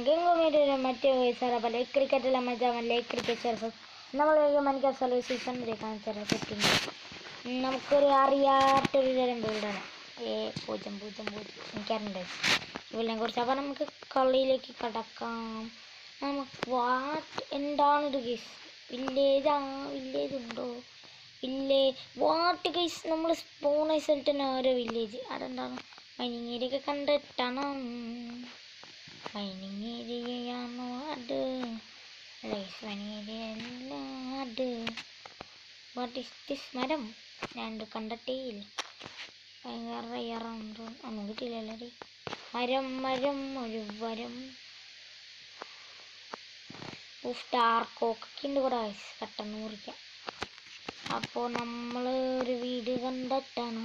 ഗംഗോമേരി മറ്റേ സാർ അപ്പോൾ like cricket എല്ലാം മജാമൻ ലൈക്ക് ക്രിക്കറ്റ് ചേർക്കും നമ്മൾ മണിക്കാർ സ്ഥലം സീസൺ വരെ കാണിച്ചാൽ സെറ്റിങ് നമുക്കൊരു അറിയാത്തൊരു തരം വീടാണ് ഏ പൂജ്യം പൂജ്യം പൂജ്യം എനിക്കറിയണ്ടേ ഇവളിനെ കുറിച്ച് അപ്പോൾ നമുക്ക് കളിയിലേക്ക് കടക്കാം നമുക്ക് വാട്ട് എന്താണ് ഇത് ഗീസ് വില്ലേജ് ആ വില്ലേജ് ഉണ്ടോ വില്ലേ വാട്ട് ഗൈസ് നമ്മൾ സ്പോണൈസ് ആയിട്ട് ഓരോ വില്ലേജ് അതെന്താണ് മൈനിങ് ഏരിയ ഒക്കെ കണ്ടിട്ടാണ് മൈനിങ് ഏരിയയാണോ അത് ലൈസ് മൈനിങ് ഏരിയ അല്ല അത് വാട്ട് ഇസ് ദിസ് മരം ഞാൻ ഇത് കണ്ടിട്ടേ ഇല്ല ഭയങ്കര റയറുണ്ട് ഒന്നും കിട്ടിയില്ലല്ലേ മരം മരം ഒരു വരം ഉഫ് ഡാർക്കോക്കൊക്കെ ഉണ്ട് കൂടെ പെട്ടെന്ന് മുറിക്കാം അപ്പോൾ നമ്മൾ ഒരു വീഡിയോ കണ്ടിട്ടാണ്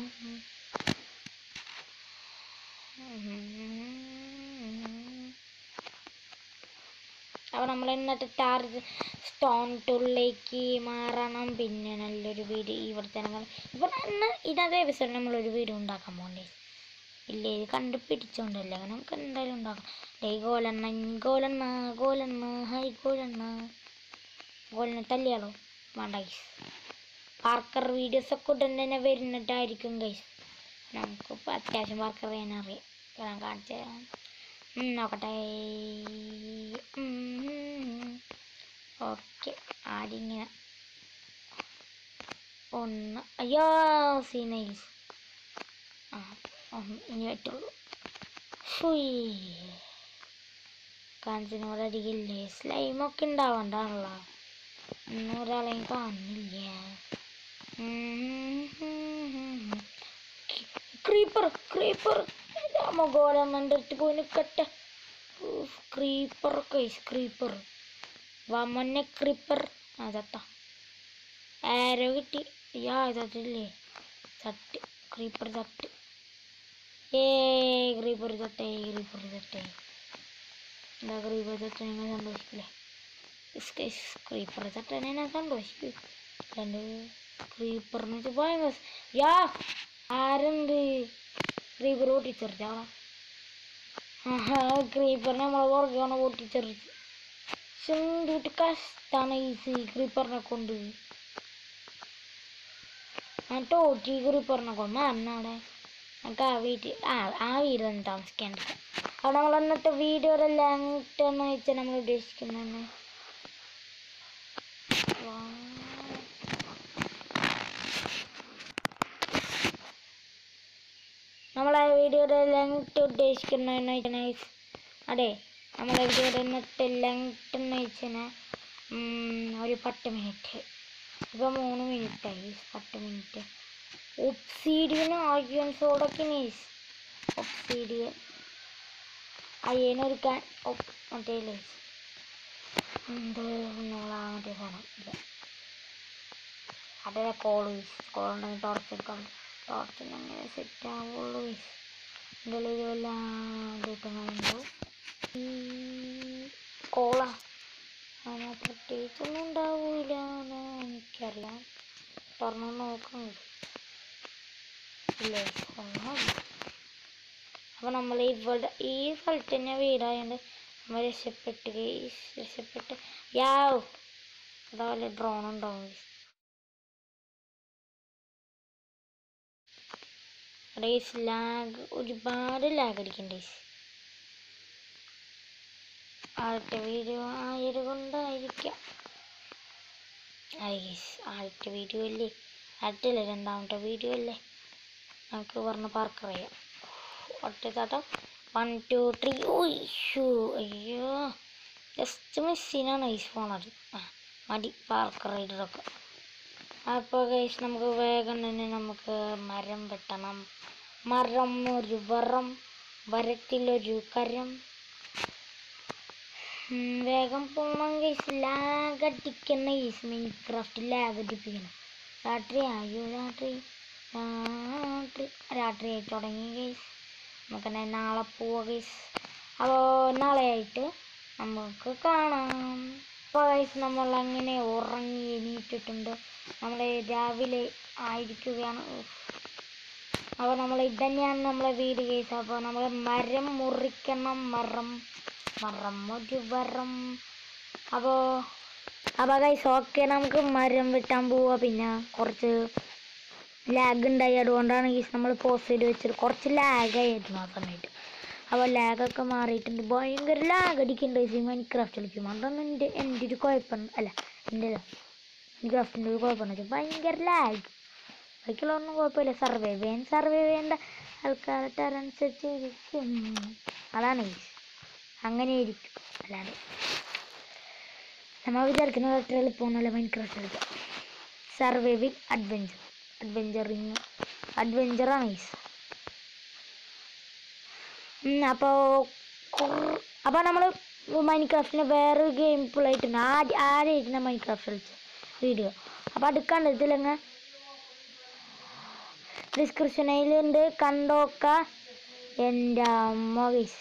അപ്പോൾ നമ്മൾ എന്നിട്ട് ചാർജ് സ്റ്റോൺ ടൂളിലേക്ക് മാറണം പിന്നെ നല്ലൊരു വീട് ഇവിടെ തന്നെ കാണും ഇപ്പം എന്നാൽ ഇതേ എപ്പിസോഡ് നമ്മളൊരു വീട് ഉണ്ടാക്കാൻ പോകണ്ടേ ഇല്ലേ ഇത് കണ്ടുപിടിച്ചോണ്ടല്ലേ അങ്ങനെ നമുക്ക് എന്തായാലും ഉണ്ടാക്കാം ഡേ ഗോലെണ്ണ ഗോലെണ്ണ ഗോലെണ്ണ ഹൈ ഗോലെണ്ണ ഗോലെണ്ണ തല്ലിയാലോ വേണ്ട ഗൈസ് പാർക്കർ വീഡിയോസ് ഒക്കെ ഉടൻ തന്നെ വരുന്നിട്ടായിരിക്കും ഗൈസ് നമുക്കിപ്പോൾ അത്യാവശ്യം പാർക്കർ ചെയ്യാൻ അറിയാം ഞാൻ കാണിച്ചു തരാം ഉം, നോക്കട്ടെ ഓക്കെ ആദ്യമിങ്ങനെ ഒന്ന് അയ്യോ സീനൈസ് ആ ഒന്ന് ഇനി പറ്റുള്ളൂ ഫുയ് കാഞ്ചിനോട് അടിക്കില്ലേ സ്ലൈമൊക്കെ ഉണ്ടാവണ്ടാണല്ലോ ഒന്നും ഒരാളെയും കാണുന്നില്ല ക്രീപ്പർ ക്രീപ്പർ രാമഗോളം എൻ്റെ അടുത്ത് പോയി നിൽക്കട്ടെ ക്രീപ്പർ കൈസ് ക്രീപ്പർ വാ മൊന്നെ ക്രീപ്പർ ആ ചത്ത ആരോ കിട്ടി യാ ചത്തില്ലേ ചട്ട് ക്രീപ്പർ ചട്ട് ഏ ക്രീപ്പർ ചട്ടേ ക്രീപ്പർ ചട്ടേ എന്താ ക്രീപ്പർ ചട്ട നിങ്ങൾ സന്തോഷിക്കില്ലേ ക്രീപ്പർ ചട്ടനെ ഞാൻ സന്തോഷിക്കും രണ്ട് ക്രീപ്പറിന് വെച്ച് ഭയങ്കര സ്- യാ ആരുണ്ട് ക്രീപ്പർ പൊട്ടിച്ചെറിച്ചാളാ ആഹാ ക്രീപ്പറിനെ നമ്മളെ പുറകെയാണ് പൊട്ടിച്ചെറിച്ച് ചെന്തിട്ട് കഷ്ടാണ് ഈ ക്രീപ്പറിനെ കൊണ്ട് ഞാൻ തോറ്റി ക്രീപ്പറിനെ കൊണ്ട് മരണവിടെ നമുക്ക് ആ വീട്ടിൽ ആ ആ വീട് തന്നെ താമസിക്കേണ്ട അവിടെ നമ്മൾ അന്നത്തെ വീഡിയോയുടെ ലെങ്ത് എന്ന് വെച്ചാൽ നമ്മൾ ഉദ്ദേശിക്കുന്നത് നമ്മളെ വീഡിയോയുടെ ലെങ്ത് ഉദ്ദേശിക്കുന്നതെന്ന് വെച്ചാൽ അതെ നമ്മളെ വീഡിയോയുടെ ഇന്നത്തെ ലെങ്ത് എന്ന് വെച്ചാൽ ഒരു പത്ത് മിനിറ്റ് ഇപ്പം മൂന്ന് മിനിറ്റായി പത്ത് മിനിറ്റ് ഒപ്സീഡിയനും ആഗ്യൻസോടൊക്കെ മീസ് ഒപ്സീഡിയൻ അയ്യനൊരുക്കാൻ ഒപ്പ് മറ്റേ ലേസ് എന്ത് നമ്മളാ മറ്റേ സാധനം ഇത് അതേ കോൾ വീസ് കോൾ ഉണ്ടെങ്കിൽ ടോർച്ച് എടുക്കാം ടോർച്ച് എങ്ങനെ സെറ്റ് ആവുള്ളൂ വീസ് എൻ്റെ ഉള്ളിൽ വല്ല കിട്ടുന്നുണ്ടോ ഈ കോള അങ്ങനെ പ്രത്യേകിച്ചൊന്നും ഉണ്ടാവൂല എന്ന് എനിക്കറിയാം തുറന്നു നോക്കാം ഇല്ലേ ഒന്നും അപ്പോൾ നമ്മൾ ഇവിടെ ഈ സ്ഥലത്ത് തന്നെ വീടായതുകൊണ്ട് നമ്മൾ രക്ഷപ്പെട്ട് guys. രക്ഷപ്പെട്ട് യാവ് അതുപോലെ ഡ്രോൺ ഉണ്ടാവും റേസ് ലാഗ് ഒരുപാട് ലാഗ് അടിക്കണ്ടേ ആദ്യത്തെ വീഡിയോ ആയത് കൊണ്ടായിരിക്കാം ഐസ് ആദ്യത്തെ വീഡിയോ അല്ലേ ആദ്യത്തെ രണ്ടാമത്തെ വീഡിയോ അല്ലേ നമുക്ക് പറഞ്ഞ പാർക്കറിയാം ഒറ്റച്ചാട്ടം വൺ ടു ത്രീ ഓയ്യോ അയ്യോ ജസ്റ്റ് മിസ്സിനാണ് ഐസ് പോണത് ആ മതി പാർക്ക് റൈഡറൊക്കെ അപ്പോൾ ഗൈസ് നമുക്ക് വേഗം തന്നെ നമുക്ക് മരം വെട്ടണം മരം ഒരു വറം വരത്തിലൊരു കരം ഉം, വേഗം പോണം ഗൈസ് ലാഗ് അടിക്കുന്ന ഗൈസ് മൈൻക്രാഫ്റ്റ് ലാഗ് അടിപ്പിക്കണം രാത്രി ആയോ രാത്രി രാത്രി രാത്രി ആയി തുടങ്ങി ഗൈസ് നമുക്കെന്നെ നാളെ പോവാ ഗൈസ് അപ്പോൾ നാളെ ആയിട്ട് നമുക്ക് കാണാം അപ്പോൾ ഗൈസ് നമ്മൾ അങ്ങനെ ഉറങ്ങി എണീറ്റിട്ടുണ്ട് നമ്മൾ രാവിലെ ആയിരിക്കുകയാണ് ഉഫ്. അപ്പോൾ നമ്മൾ ഇത് തന്നെയാണ് നമ്മളെ വീട് കേസ് അപ്പോൾ നമ്മൾ മരം മുറിക്കണം മരം മരം ഒരു വരം അപ്പോൾ അപ്പോൾ ഗൈസ് ഓക്കെ നമുക്ക് മരം വെട്ടാൻ പോവാ പിന്നെ കുറച്ച് ലാഗ് ഉണ്ടായി അതുകൊണ്ടാണ് ഈ നമ്മൾ പോസ്റ്റ് ചെയ്ത് വെച്ചത് കുറച്ച് ലാഗ് ആയിരുന്നു ആ സമയത്ത് അപ്പോൾ ലാഗൊക്കെ മാറിയിട്ടുണ്ട് ഭയങ്കര ലാഗ് അടിക്കുന്നുണ്ട് ഈ മൈൻക്രാഫ്റ്റ് കളിക്കുമ്പോൾ അതൊന്നും എൻ്റെ എൻ്റെ ഒരു കുഴപ്പം അല്ല എൻ്റെ മൈൻക്രാഫ്റ്റിൻ്റെ ഒരു കുഴപ്പമെന്ന് വെച്ചാൽ ഭയങ്കര ലാഗ് ബാക്കിയുള്ളതൊന്നും കുഴപ്പമില്ല സർവൈവ് ചെയ്യാൻ സർവൈവ് ചെയ്യേണ്ട ആൾക്കാരുടെ അനുസരിച്ച് ഇരിക്കും അതാണ് ഈ അങ്ങനെ ഇരിക്കും അല്ലാതെ നമ്മൾ വിചാരിക്കുന്ന അത്ര എളുപ്പമൊന്നുമല്ല മൈൻക്രാഫ്റ്റ് കളിക്കാൻ സർവൈവിങ് അഡ്വഞ്ചർ അഡ്വഞ്ചറിങ് അഡ്വഞ്ചറാണ് ഈസ് അപ്പോൾ അപ്പോൾ നമ്മൾ മൈൻക്രാഫ്റ്റിന് വേറൊരു ഗെയിം പ്ലേ ആയിട്ടുണ്ട് ആദ്യം ആദ്യമായിട്ട് മൈൻക്രാഫ്റ്റ് കളിച്ച വീഡിയോ അപ്പോൾ അത് കണ്ടിട്ടില്ലെങ്കിൽ ഡിസ്ക്രിപ്ഷനിലുണ്ട് കണ്ടോക്ക എൻ്റെ അമ്മ ഗൈസ്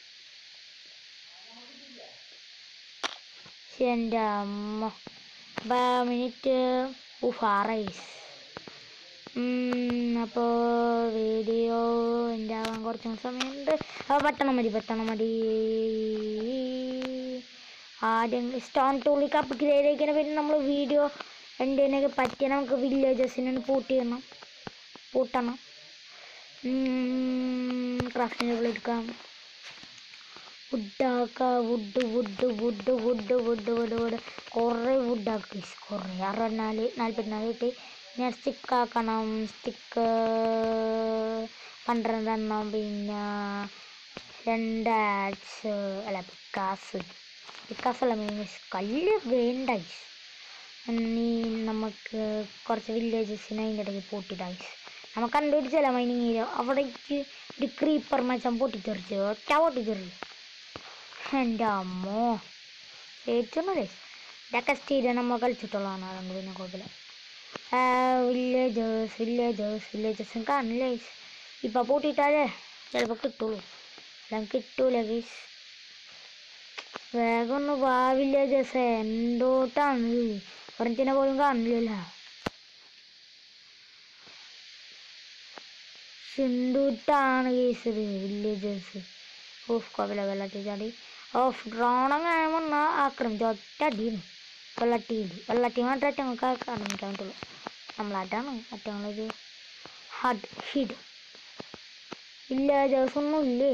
എൻ്റെ അമ്മ മിനിറ്റ് ഉഫാറൈസ് അപ്പോൾ വീഡിയോ എൻ്റെ ആവാൻ കുറച്ച് സമയമുണ്ട് അപ്പോൾ പെട്ടെന്ന് മതി പെട്ടെന്ന് മതി ആദ്യം സ്റ്റോൺ ടൂളി കപ്പ് ഗ്രേഡിക്കുന്ന പിന്നെ നമ്മൾ വീഡിയോ എന്തിനൊക്കെ പറ്റിയ നമുക്ക് വില്ലേജസിനെ പൂട്ട് ചെയ്യണം പൂട്ടണം ക്രാഫ്റ്റിൻ്റെ ഉള്ളിൽ എടുക്കാം വുഡാക്ക wood wood wood wood wood wood wood കുറേ വുഡാക്കി കുറേ അറുപത്തിനാല് നാൽപ്പത്തിനാല് കിട്ടി പിന്നെ സ്റ്റിക്ക് ആക്കണം സ്റ്റിക്ക് പന്ത്രണ്ടെണ്ണം പിന്നെ രണ്ട് ആഡ്സ് അല്ല പിക്കാസ് പിക്കാസ് അല്ല മീൻസ് കല്ല് വേണ്ട ഇനി നമുക്ക് കുറച്ച് വില്ലേജസിനെ അതിൻ്റെ ഇടയ്ക്ക് പൂട്ടിയിട്ടായി നമുക്ക് കണ്ടുപിടിച്ചല്ല മൈനിങ് ഏരിയ അവിടേക്ക് ഒരു ക്രീപ്പർ മച്ചാൻ പൊട്ടിത്തെറിച്ച് ഒറ്റ പൊട്ടിത്തെറിച്ച് എൻ്റെ അമ്മോ ഏറ്റവുമല്ലേ ഇതൊക്കെ സ്ഥിരം നമ്മൾ കളിച്ചിട്ടുള്ളതാണ് അതുകൊണ്ട് പിന്നെ കുഴപ്പമില്ല വില്ലേജേഴ്സ് വില്ലേജേഴ്സ് വില്ലേജേഴ്സും കാണില്ലേ ഇപ്പം പൂട്ടിയിട്ടാലേ ചിലപ്പോൾ കിട്ടുള്ളൂ എല്ലാം കിട്ടൂല ഗീസ് വേഗം ഒന്ന് വാ വില്ലേജേഴ്സ് എന്തോട്ടാണ് ഒരെണ്ണത്തിനെ പോലും കാണില്ലല്ലോ സിന്ദൂട്ടാണ് കേസ് വില്ലേജേഴ്സ് ഓഫ് കുഴപ്പമില്ല വെള്ളത്തിൽ ചാടി ഓഫ് ഡ്രോണങ്ങനെ വന്നാൽ ആക്രമിച്ചു ഒറ്റ അടിയുന്നു വെള്ളട്ടിയിൽ വെള്ളട്ടി മാത്രമേ അറ്റങ്ങൾക്ക് ആക്രമിക്കാൻ പറ്റുള്ളൂ നമ്മളാട്ടാണ് അറ്റങ്ങളൊരു ഹഡ് ഹിഡ് വില്ലേജേഴ്സ് ഒന്നും ഇല്ലേ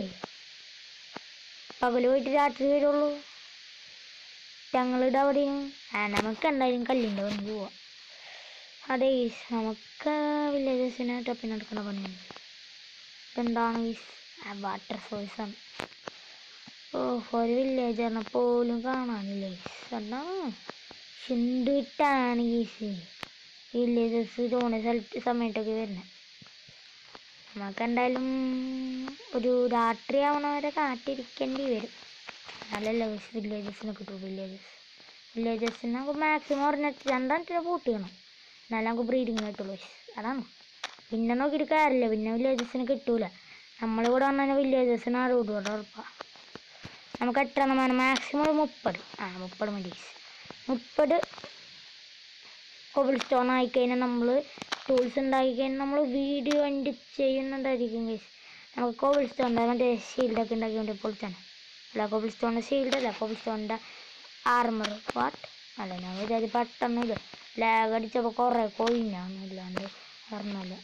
പകല് പോയിട്ട് രാത്രി വരുള്ളൂ ഞങ്ങളുടെ അവിടെയും ആ നമുക്ക് എന്തായാലും കല്ലിൻ്റെ പണി പോവാം അതെ ഈസ് നമുക്ക് വില്ലേജസിനെ ടപ്പിന് എടുക്കുന്ന പണിയാണ് ഇതെന്താണ് ഈസ് ആ വാട്ടർ സോഴ്സ് ആണ് ഓ ഒരു വില്ലേജറിനെ പോലും കാണാനില്ല ഈസ് എന്താണ് ചിന്തിട്ടാണ് ഈസ് വില്ലേജസ് തോന്നിയ സ്ഥലത്ത് സമയത്തൊക്കെ വരുന്നത് നമുക്ക് എന്തായാലും ഒരു രാത്രി ആവണവരെ കാത്തിരിക്കേണ്ടി വരും നല്ലല്ല വില്ലേജസിനെ കിട്ടും വില്ലേജസ് വില്ലേജസിന് നമുക്ക് മാക്സിമം ഒരെണ്ണം രണ്ടെണ്ണത്തിന് പൂട്ട് ചെയ്യണം എന്നാലും നമുക്ക് ബ്രീഡിങ് കിട്ടുള്ളൂ അതാണ് പിന്നെ നോക്കിയിട്ട് കാര്യമില്ല പിന്നെ വില്ലേജസിന് കിട്ടൂല നമ്മളിവിടെ വന്നാൽ വില്ലേജസിന് ആറ് വിടും അവിടെ ഉറപ്പാണ് നമുക്ക് എത്ര എണ്ണം വേണം മാക്സിമം ഒരു മുപ്പത് ആ മുപ്പത് മതി മുപ്പത് കോബിൾ സ്റ്റോൺ ആയിക്കഴിഞ്ഞാൽ നമ്മൾ ടൂൾസ് ഉണ്ടാക്കി കഴിഞ്ഞാൽ നമ്മൾ വീഡിയോ എൻഡ് ചെയ്യുന്നതായിരിക്കും ഗൈസ് നമുക്ക് കോബിൾ സ്റ്റോണിൻ്റെ മറ്റേ ഷീൽഡൊക്കെ ഉണ്ടാക്കി വേണ്ടി പൊളിച്ചാണ് അല്ല കോബിൾ സ്റ്റോണിൻ്റെ ഷീൽഡ് അല്ല കോബിൾ സ്റ്റോണിൻ്റെ ആർമർ വാട്ട് അല്ല ഞാൻ വിചാരിച്ചു പെട്ടെന്ന് ഇത് ലാഗ് അടിച്ചപ്പോൾ കുറേ കൊഴിഞ്ഞാണ് ഇല്ലാണ്ട് പറഞ്ഞല്ല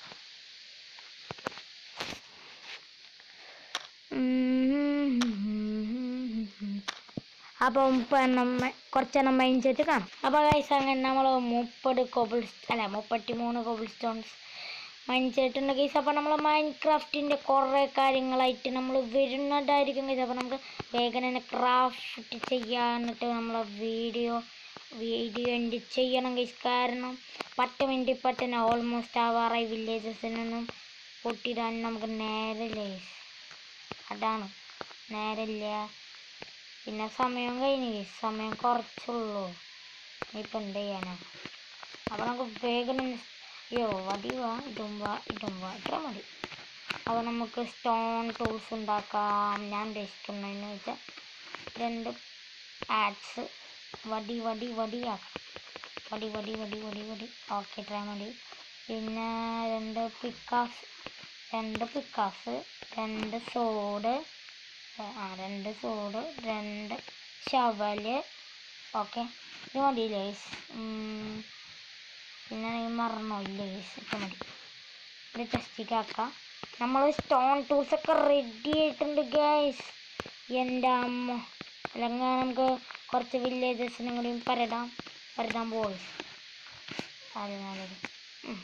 അപ്പം മുപ്പെണ്ണം കുറച്ചെണ്ണം മൈൻ ചെയ്തിട്ട് കാണാം അപ്പോൾ ഗൈസ് അങ്ങനെ നമ്മൾ മുപ്പത് കോബിൾ അല്ല മുപ്പത്തി മൂന്ന് കോബിൾ സ്റ്റോൺസ് മൈൻ ചെയ്തിട്ടുണ്ട് ഗൈസ് അപ്പോൾ നമ്മൾ മൈൻ ക്രാഫ്റ്റിൻ്റെ കുറേ കാര്യങ്ങളായിട്ട് നമ്മൾ വരുന്നതായിരിക്കും ഗൈസ് അപ്പോൾ നമുക്ക് വേഗം തന്നെ ക്രാഫ്റ്റ് ചെയ്യാനിട്ട് നമ്മൾ വീഡിയോ വീഡിയോ എൻഡ് ചെയ്യണം ഗൈസ് കാരണം പത്ത് മിനിറ്റ് ഇപ്പം തന്നെ ഓൾമോസ്റ്റ് ആവാറായി വില്ലേജസിനൊന്നും പൊട്ടിയിടാൻ നമുക്ക് നേരമില്ല ഗൈസ് അതാണ് നേരമില്ല പിന്നെ സമയം കഴിഞ്ഞു ഗൈസ് സമയം കുറച്ചുള്ളൂ ഇപ്പം എന്ത് ചെയ്യാനാ അപ്പോൾ നമുക്ക് വേഗം ഒന്ന് അയ്യോ വടി വാ ഇതും വാ ഇതും വാ ഇത്ര മതി അപ്പോൾ നമുക്ക് സ്റ്റോൺ ടൂൾസ് ഉണ്ടാക്കാം ഞാൻ ഉദ്ദേശിക്കുന്നതെന്ന് വെച്ചാൽ രണ്ട് ആഡ്സ് വടി വടി വടിയാക്കാം വടി വടി വടി വടി വടി ഓക്കെ ഇത്ര മതി പിന്നെ രണ്ട് പിക്കാസ് രണ്ട് പിക്കാസ് രണ്ട് സോഡ് ആ രണ്ട് സോഡ് രണ്ട് ശവല് ഓക്കെ ഇത് മതി ലേസ് പിന്നെ ഈ മറന്നോ ലേസ് ഇപ്പം മതി ഇത് ടെസ്റ്റിക്ക് ആക്കാം നമ്മൾ സ്റ്റോൺ ടൂൾസ് ഒക്കെ റെഡി ആയിട്ടുണ്ട് ഗൈസ് എൻ്റെ അമ്മ അല്ലെങ്കിൽ നമുക്ക് കുറച്ച് വില്ലേജസിനും കൂടി പരടാം പരടാൻ ബോയ്സ് അതെ നല്ലത് ഉം.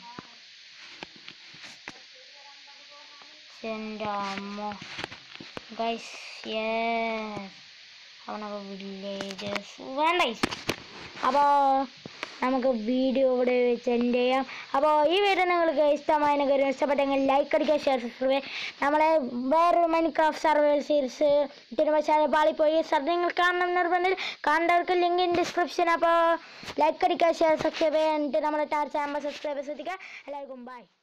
എൻ്റെ അമ്മ ഗൈസ് യെസ് അവനൊക്കെ വില്ലേജസ് വേണ്ട അപ്പോൾ നമുക്ക് വീഡിയോ ഇവിടെ വെച്ച് എൻഡ് ചെയ്യാം അപ്പോൾ ഈ വീഡിയോ നിങ്ങൾക്ക് ഇഷ്ടമായ കാര്യം ഇഷ്ടപ്പെട്ടെങ്കിൽ ലൈക്ക് അടിക്കുക ഷെയർ സബ്സ്ക്രൈബ് നമ്മളെ വേറൊരു മൈൻക്രാഫ്റ്റ് സർവൈവൽ സീരീസ് ഇത്തിരി പക്ഷേ പാളിപ്പോയി സർ നിങ്ങൾ കാണണം നിർബന്ധം കാണേണ്ടവർക്ക് ലിങ്ക് ഇൻ ഡിസ്ക്രിപ്ഷൻ അപ്പോൾ ലൈക്ക് അടിക്കുക ഷെയർ സബ്സ്ക്രൈബ് ചെയ്യുക എന്നിട്ട് നമ്മുടെ ടാർ ചാനൽ സബ്സ്ക്രൈബ് ശ്രദ്ധിക്കുക എല്ലാവർക്കും ബൈ